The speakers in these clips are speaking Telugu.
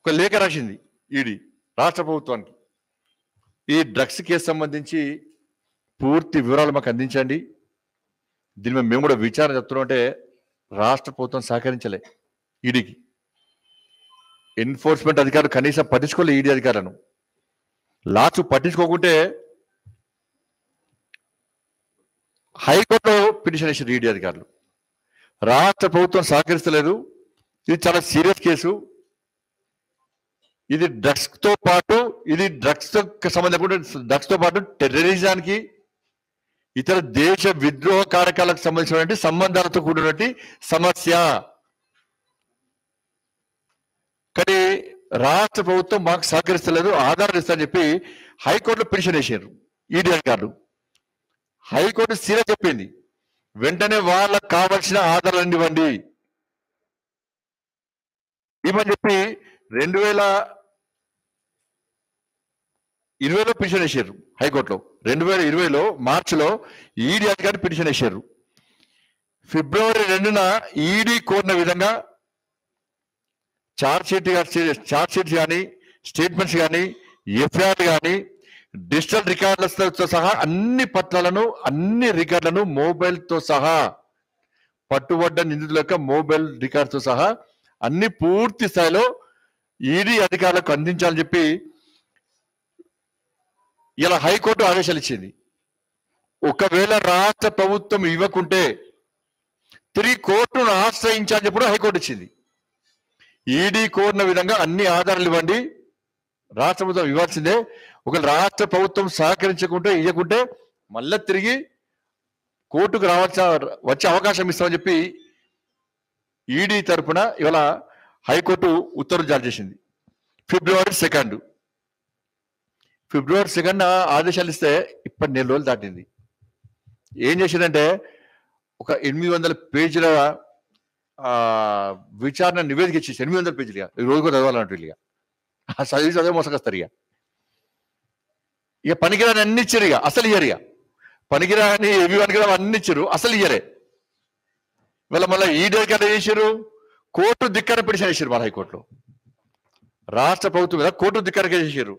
ఒక లేఖ రాసింది ఈడీ రాష్ట్ర ప్రభుత్వానికి ఈ డ్రగ్స్ కేసు సంబంధించి పూర్తి వివరాలు మాకు అందించండి దీని మీద మేము కూడా విచారణ చెప్తున్నాం అంటే రాష్ట్ర ప్రభుత్వం సహకరించలే ఈడీకి ఎన్ఫోర్స్మెంట్ అధికారులు కనీసం పట్టించుకోలే ఈడీ అధికారులను లాస్ట్ పట్టించుకోకుంటే హైకోర్టులో పిటిషన్ వేసారు ఈడీ అధికారులు రాష్ట్ర ప్రభుత్వం సహకరిస్తలేదు ఇది చాలా సీరియస్ కేసు ఇది డ్రగ్స్ తో పాటు ఇది డ్రగ్స్ తో సంబంధం డ్రగ్స్ తో పాటు టెర్రరిజానికి ఇతర దేశ విద్రోహ కారకాలకు సంబంధించినటువంటి సంబంధాలతో కూడినటువంటి సమస్య కానీ రాష్ట్ర ప్రభుత్వం మాకు సహకరిస్తలేదు ఆధారాలు ఇస్తారని చెప్పి హైకోర్టులో పిటిషన్ వేసారు ఈడీ అధికారులు హైకోర్టు సీరియస్ చెప్పింది వెంటనే వాళ్ళకు కావలసిన ఆధారాలు ఇవ్వండి ఇవ్వని చెప్పి రెండు వేల ఇరవైలో పిటిషన్ వేసారు హైకోర్టులో రెండు వేల ఇరవైలో మార్చిలో ఈడీ అధికారి పిటిషన్ వేసారు ఫిబ్రవరి రెండున ఈడీ కోరిన విధంగా చార్జ్ షీట్ చార్జ్ షీట్స్ కానీ స్టేట్మెంట్స్ కానీ ఎఫ్ఐఆర్ కానీ డిజిటల్ రికార్డులతో సహా అన్ని పత్రాలను అన్ని రికార్డులను మొబైల్ తో సహా పట్టుబడ్డ నిందితుల యొక్క మొబైల్ రికార్డ్స్ తో సహా అన్ని పూర్తి స్థాయిలో ఈడీ అధికారులకు అందించాలని చెప్పి ఇలా హైకోర్టు ఆదేశాలు ఇచ్చింది ఒకవేళ రాష్ట్ర ప్రభుత్వం ఇవ్వకుంటే తిరిగి కోర్టును ఆశ్రయించాలని చెప్పి కూడా హైకోర్టు ఇచ్చింది ఈడీ కోరిన విధంగా అన్ని ఆధారాలు ఇవ్వండి రాష్ట్ర ప్రభుత్వం ఇవ్వాల్సిందే ఒక రాష్ట్ర ప్రభుత్వం సహకరించకుంటే ఇవ్వకుంటే మళ్ళీ తిరిగి కోర్టుకు రావాల్సిన వచ్చే అవకాశం ఇస్తామని చెప్పి ఈడీ తరపున ఇవాళ హైకోర్టు ఉత్తర్వులు జారీ చేసింది ఫిబ్రవరి సెకండ్ ఫిబ్రవరి సెకండ్ ఆదేశాలు ఇస్తే ఇప్పటి నెల రోజులు దాటింది ఏం చేసిందంటే ఒక ఎనిమిది వందల పేజీల ఆ, విచారణ నివేదిక ఇచ్చేసి ఎనిమిది వందల పేజీలుగా ఈ రోజు కూడా చదవాలంటూ ఇక ఆ చదివి చదివి మోసకొస్తారు ఇక ఇక పనికిరాని అన్ని ఇచ్చారు ఇక అసలు ఇయ్యరు ఇక పనికిరాని ఏవి పనికిరాని అన్ని ఇచ్చారు అసలు ఇయ్యరే వీళ్ళ మళ్ళీ ఈ డేట్ ఎట్లా చేశారు కోర్టు ధిక్కర పిటిషన్ వేసారు మన హైకోర్టులో రాష్ట్ర ప్రభుత్వం మీద కోర్టు ధిక్కరగా చేశారు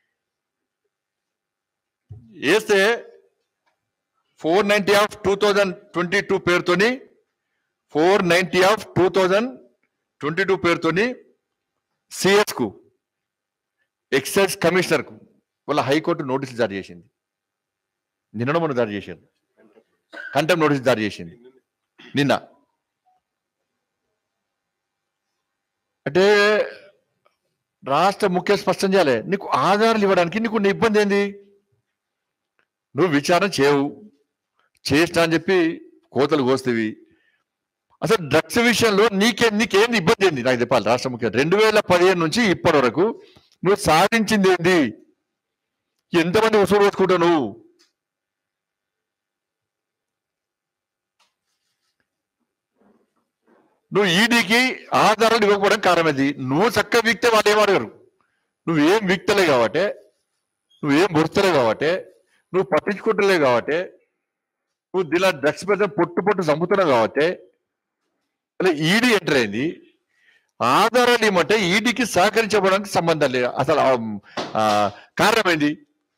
వేస్తే four ninety of two thousand twenty two పేరుతోని four ninety of two thousand twenty two పేరుతోని సిఎస్ కు ఎక్సైజ్ కమిషనర్ కు వాళ్ళ హైకోర్టు నోటీసులు జారీ చేసింది నిన్న మొన్న జారీ చేశారు కంటెంప్ నోటీస్ జారీ చేసింది నిన్న అంటే రాష్ట్ర ముఖ్య స్పష్టం చేయాలి నీకు ఆధారాలు ఇవ్వడానికి నీకు నీ ఇబ్బంది ఏంది నువ్వు విచారణ చేయవు చేస్తా అని చెప్పి కోతలు కోస్తేవి అసలు డ్రగ్స్ విషయంలో నీకే నీకేంది ఇబ్బంది ఏంది నాకు చెప్పాలి రాష్ట్ర ముఖ్య రెండు వేల పదిహేను నుంచి ఇప్పటి వరకు నువ్వు సాధించింది ఏంది ఎంతమంది వసూలు పోసుకుంటావు నువ్వు నువ్వు ఈడీకి ఆధారాలు ఇవ్వకపోవడం కారణం అది నువ్వు చక్క వీక్తే వాళ్ళు ఏం అడగరు నువ్వేం వీక్తలే కాబట్టి నువ్వేం బొరుస్తలే కాబట్టి నువ్వు పట్టించుకుంటలే కాబట్టి నువ్వు దిలా డ్రగ్స్ మీద పొట్టు పొట్టు చంపుతున్నావు కాబట్టి అలా ఈడీ ఎంటర్ అయింది ఆధారాలు ఏమంటే ఈడీకి సహకరించబడడానికి సంబంధం లేదు అసలు ఆ, ఆ, కారణమైంది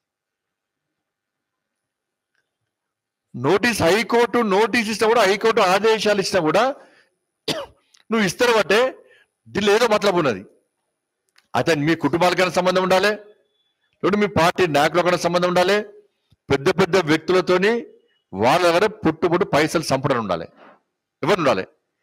నోటీస్ హైకోర్టు నోటీస్ ఇచ్చినా కూడా హైకోర్టు ఆదేశాలు ఇచ్చినా కూడా నువ్వు ఇస్తారు బట్టే దీనిలో ఏదో మతలబు ఉన్నది అతను మీ కుటుంబాలకైనా సంబంధం ఉండాలి లేకుంటే మీ పార్టీ నాయకులకైనా సంబంధం ఉండాలి పెద్ద పెద్ద వ్యక్తులతోని వాళ్ళ దగ్గర పుట్టు పుట్టు పైసలు సంపడం ఉండాలి ఎవరు ఉండాలి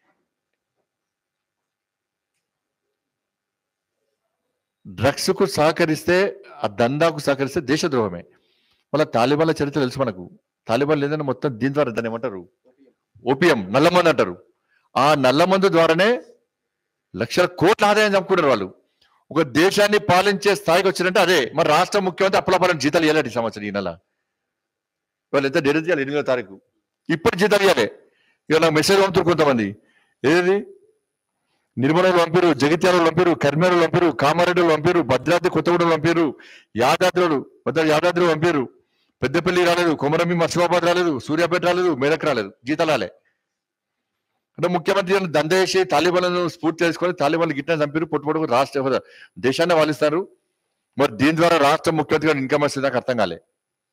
డ్రగ్స్ కు సహకరిస్తే ఆ దందాకు సహకరిస్తే దేశద్రోహమే మళ్ళీ తాలిబాన్ల చరిత్ర తెలుసు మనకు తాలిబాన్ లేదని మొత్తం దీని ద్వారా దాన్ని ఏమంటారు ఓపియం నల్లమంది అంటారు ఆ నల్లమందు ద్వారానే లక్షల కోట్ల ఆదాయం చంపుకున్నారు వాళ్ళు ఒక దేశాన్ని పాలించే స్థాయికి వచ్చినట్టే అదే మరి రాష్ట్ర ముఖ్యమంత్రి అప్పలపాలన జీతాలు ఇవ్వాలి ఈ సంవత్సరం ఈ నెల వాళ్ళు ఎంత డేట్ చేయాలి ఎనిమిదో తారీఖు ఇప్పుడు జీతాలు ఇవ్వాలి ఇక నాకు మెసేజ్ పంపుతారు కొంతమంది ఏది నిర్మలలో పంపారు జగిత్యాలలో పంపారు కర్మేరలో పంపారు కామారెడ్డిలో పంపారు భద్రాద్రి కొత్తగూడెం పంపారు యాదాద్రులు భద్ర యాదాద్రి పంపారు పెద్దపల్లి రాలేదు కొమరమి మర్చిబాబాద్ రాలేదు సూర్యాపేట రాలేదు మేదక్ రాలేదు జీతాలు రాలే అంటే ముఖ్యమంత్రి గారు దంద చేసి తాలిబాన్లను స్ఫూర్తి చేసుకొని తాలిబాన్లు గిట్టిన చంపారు పొట్టుపొట్టుకు రాష్ట్ర దేశాన్ని వాలిస్తారు మరి దీని ద్వారా రాష్ట్ర ముఖ్యమంత్రి గారు ఇన్కమ్ వస్తుంది నాకు అర్థం కాలే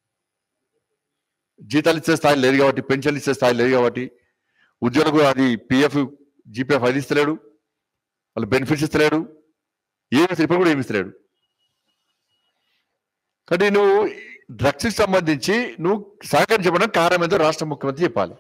జీతాలు ఇచ్చే స్థాయి లేదు కాబట్టి పెన్షన్లు ఇచ్చే స్థాయి లేదు కాబట్టి ఉద్యోగులకు అది పిఎఫ్ జీపీఎఫ్ అది ఇస్తలేడు వాళ్ళు బెనిఫిట్స్ ఇస్తలేడు ఏమి ఇప్పుడు కూడా ఏమి ఇస్తలేడు కానీ నువ్వు డ్రగ్స్ కి సంబంధించి నువ్వు సహకరించబడిన కారణం ఏందో రాష్ట్ర ముఖ్యమంత్రి చెప్పాలి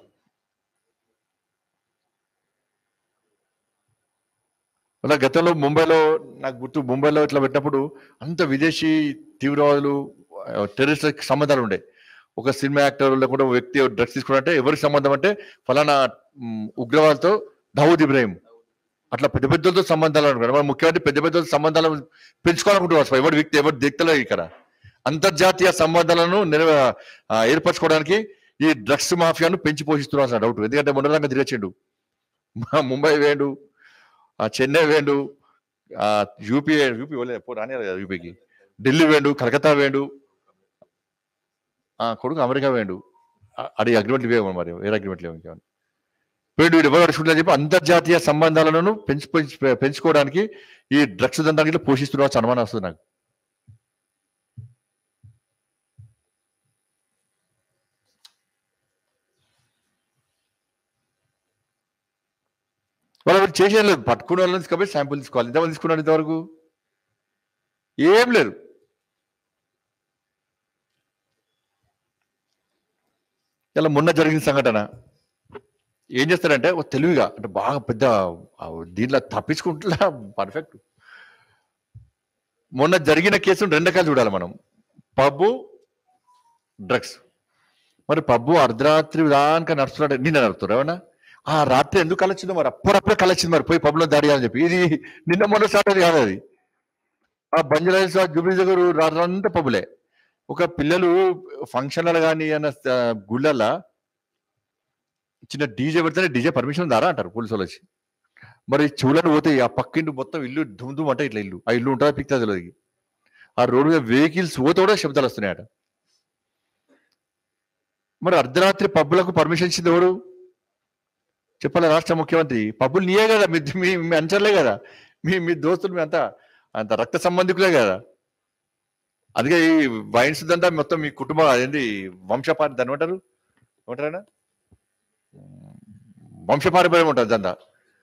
అలా గతంలో ముంబైలో నాకు గుర్తు ముంబైలో ఇట్లా పెట్టినప్పుడు అంత విదేశీ తీవ్రవాదులు టెర్రరిస్ట్ సంబంధాలు ఉండే ఒక సినిమా యాక్టర్ లేకుండా ఒక వ్యక్తి డ్రగ్స్ తీసుకున్నారంటే ఎవరికి సంబంధం అంటే ఫలానా మ్, ఉగ్రవాదితో దావూద్ ఇబ్రాహిం అట్లా పెద్ద పెద్దలతో సంబంధాలు అనుకున్నారు మరి ముఖ్యమంత్రి పెద్ద పెద్ద సంబంధాలు పెంచుకోవాలనుకుంటున్నారు అసలు ఎవరు వ్యక్తి ఎవరు దిక్తలేదు ఇక్కడ అంతర్జాతీయ సంబంధాలను నిర్వ ఆ, ఏర్పరచుకోవడానికి ఈ డ్రగ్స్ మాఫియాను పెంచి పోషిస్తున్నారు డౌట్ ఎందుకంటే మొన్నదాకా తిరగచ్చిండు మా ముంబై వేయండు ఆ చెన్నై వేయండు ఆ యూపీ యూపీ పోలే పో రాని యూపీకి ఢిల్లీ వేయండు కలకత్తా వేయండు ఆ కొడుకు అమెరికా వేయండు ఆ, అడి అగ్రిమెంట్లు వేయము మరి వేరే అగ్రిమెంట్లు లేవు ఇంకేమన్నా వేడు వీడు ఎవరు అడుచుకుంటా చెప్పి అంతర్జాతీయ సంబంధాలను పెంచు పెంచు- పెంచుకోవడానికి ఈ డ్రగ్స్ దందానికి పోషిస్తున్నారు అనుమానం వస్తుంది నాకు వాళ్ళు ఎవరు చేసేది లేదు పట్టుకునే వాళ్ళని తీసుకొని శాంపుల్ తీసుకోవాలి ఎంతమంది తీసుకున్నారు ఇంతవరకు ఏం లేదు ఇలా మొన్న జరిగిన సంఘటన ఏం చేస్తారంటే ఒక తెలివిగా అంటే బాగా పెద్ద ఆ దీంట్లో తప్పించుకుంటున్నా పర్ఫెక్ట్ మొన్న జరిగిన కేసును రెండు రకాలు చూడాలి మనం పబ్బు డ్రగ్స్ మరి పబ్బు అర్ధరాత్రి దానిక నడుస్తున్నాడు నిన్న నడుపుతారు ఏమన్నా ఆ రాత్రి ఎందుకు కలొచ్చిందో మరి అప్పుడప్పుడే కలొచ్చింది మరి పోయి పబ్లో దాడి అని చెప్పి ఇది నిన్న మొన్న స్టార్ట్ అది కాదు అది ఆ బంజరాయిల్స్ జూబ్లీ దగ్గర రాత్రంతా పబ్బులే ఒక పిల్లలు ఫంక్షన్లు కానీ అన్న గుళ్ళల్లో చిన్న డీజే పెడితేనే డీజే పర్మిషన్ దారా అంటారు పోలీసు వాళ్ళు వచ్చి మరి చెవులను పోతే ఆ పక్కింటి మొత్తం ఇల్లు దుమ్ దుమ్ అంటే ఇట్లా ఇల్లు ఆ ఇల్లు ఉంటుందా పిక్తా తెలియదు ఆ రోడ్డు మీద వెహికల్స్ పోతే కూడా శబ్దాలు వస్తున్నాయట మరి అర్ధరాత్రి పబ్బులకు పర్మిషన్ ఇచ్చింది ఎవడు చెప్పాలి రాష్ట్ర ముఖ్యమంత్రి పబ్బులు నీయే కదా మీ మీ మీ అంచర్లే కదా మీ మీ దోస్తులు మీ అంతా అంత రక్త సంబంధికులే కదా అందుకే ఈ వైన్స్ దంతా మొత్తం మీ కుటుంబం అదేంటి వంశపారి దాన్ని ఏమంటారు ఏమంటారా వంశపారంపర్యం ఉంటుంది దందా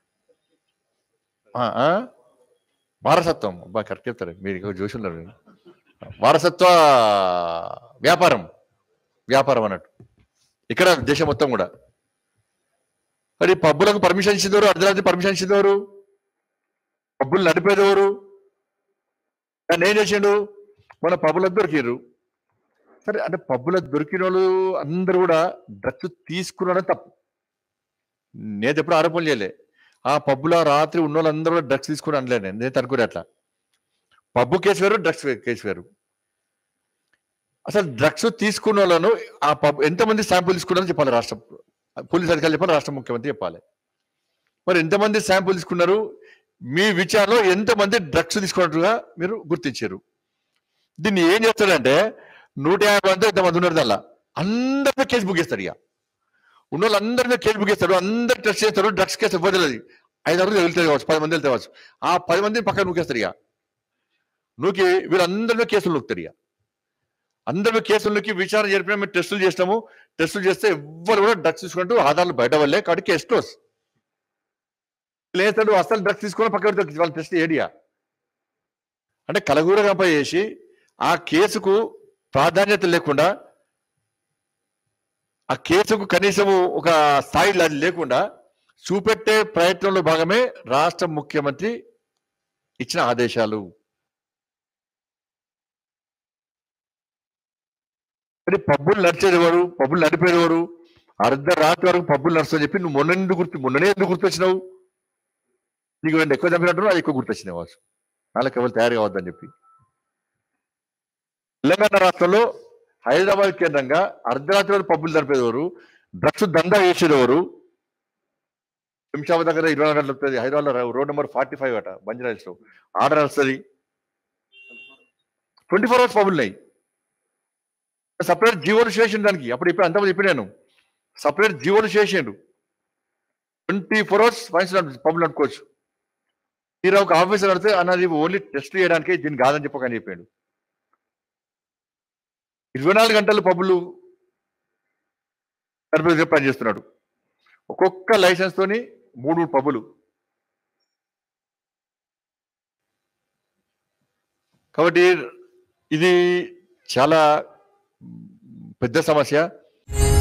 ఆ, ఆ? వారసత్వం అబ్బా కరెక్ట్ చెప్తారు మీరు ఇక్కడ చూసి ఉన్నారు వారసత్వ వ్యాపారం వ్యాపారం అన్నట్టు ఇక్కడ దేశం మొత్తం కూడా మరి పబ్బులకు పర్మిషన్ ఇచ్చేదెవరు అర్ధరాత్రి పర్మిషన్ ఇచ్చేదెవరు పబ్బులు నడిపేదెవరు దాన్ని ఏం చేసిండు మన పబ్బులకు దొరికిర్రు సరే అంటే పబ్బులకు దొరికిన వాళ్ళు అందరూ కూడా డ్రగ్స్ తీసుకున్నాడని తప్పు నేను ఎప్పుడు ఆరోపణ చేయలే ఆ పబ్బులో రాత్రి ఉన్న వాళ్ళందరూ కూడా డ్రగ్స్ తీసుకుని అనలే నేను నేను అనుకునే అట్లా పబ్బు కేసు వేరు డ్రగ్స్ కేసు వేరు అసలు డ్రగ్స్ తీసుకున్న వాళ్ళను ఆ పబ్ ఎంతమంది శాంపుల్ తీసుకున్నారని చెప్పాలి రాష్ట్ర పోలీస్ అధికారులు చెప్పాలి రాష్ట్ర ముఖ్యమంత్రి చెప్పాలి మరి ఎంతమంది శాంపుల్ తీసుకున్నారు మీ విచారణలో ఎంతమంది డ్రగ్స్ తీసుకున్నట్టుగా మీరు గుర్తించారు దీన్ని ఏం చేస్తాడంటే నూట యాభై మంది ఎంతమంది ఉన్నారు దానిలో అందరిపై కేసు బుక్ చేస్తాడు ఇక ఉన్న వాళ్ళందరి మీద కేసు బుక్ చేస్తాడు అందరు టెస్ట్ చేస్తారు డ్రగ్స్ కేసు ఇవ్వలేదు ఐదు ఆరు వెళ్తే కావచ్చు పది మంది వెళ్తే కావచ్చు ఆ పది మందిని పక్కన నూకేస్తారు ఇక నూకి వీళ్ళందరి మీద కేసులు నూకుతారు ఇక అందరి మీద కేసులు నూకి విచారణ జరిపిన మేము టెస్టులు చేసినాము టెస్టులు చేస్తే ఎవ్వరు కూడా డ్రగ్స్ తీసుకుంటూ ఆధారాలు బయట వల్లే కాబట్టి కేసు క్లోజ్ లేదు అసలు డ్రగ్స్ తీసుకుని పక్కన పెడితే వాళ్ళ టెస్ట్ ఏడియా అంటే కలగూర గంప చేసి ఆ కేసుకు ప్రాధాన్యత లేకుండా ఆ కేసుకు కనీసము ఒక స్థాయి అది లేకుండా చూపెట్టే ప్రయత్నంలో భాగమే రాష్ట్ర ముఖ్యమంత్రి ఇచ్చిన ఆదేశాలు మరి పబ్బులు నడిచేది ఎవరు పబ్బులు నడిపేది ఎవరు అర్ధరాత్రి వరకు పబ్బులు నడుస్తుందని చెప్పి నువ్వు మొన్న ఎందుకు గుర్తు మొన్ననే ఎందుకు గుర్తొచ్చినావు నీకు రెండు ఎక్కువ చంపినట్టు అది ఎక్కువ గుర్తొచ్చినావు కావచ్చు వాళ్ళకి ఎవరు తయారు కావద్దని చెప్పి తెలంగాణ రాష్ట్రంలో హైదరాబాద్ కేంద్రంగా అర్ధరాత్రి వరకు పబ్బులు నడిపేది ఎవరు డ్రగ్స్ దందా వేసేది ఎవరు శంషాబాద్ దగ్గర ఇరవై నాలుగు గంటలు వస్తుంది Hyderabad road number forty five అట బంజరాయిల్స్ లో ఆర్డర్ వస్తుంది ట్వంటీ ఫోర్ అవర్స్ పబ్బులు ఉన్నాయి సపరేట్ జీవోలు చేసిండు దానికి అప్పుడు ఇప్పుడు అంతమంది చెప్పి నేను సపరేట్ జీవోలు చేసిండు ట్వంటీ ఫోర్ అవర్స్ వైన్స్ పబ్లు అనుకోవచ్చు తీరా ఒక ఆఫీసర్ అడితే అన్నది ఓన్లీ టెస్ట్ చేయడానికి దీన్ని కాదని చెప్పకని చెప్పాడు ఇరవై నాలుగు గంటలు పబ్బులు సర్వీస్ పనిచేస్తున్నాడు ఒక్కొక్క లైసెన్స్ తోని మూడు పబ్బులు కాబట్టి ఇది చాలా పెద్ద సమస్య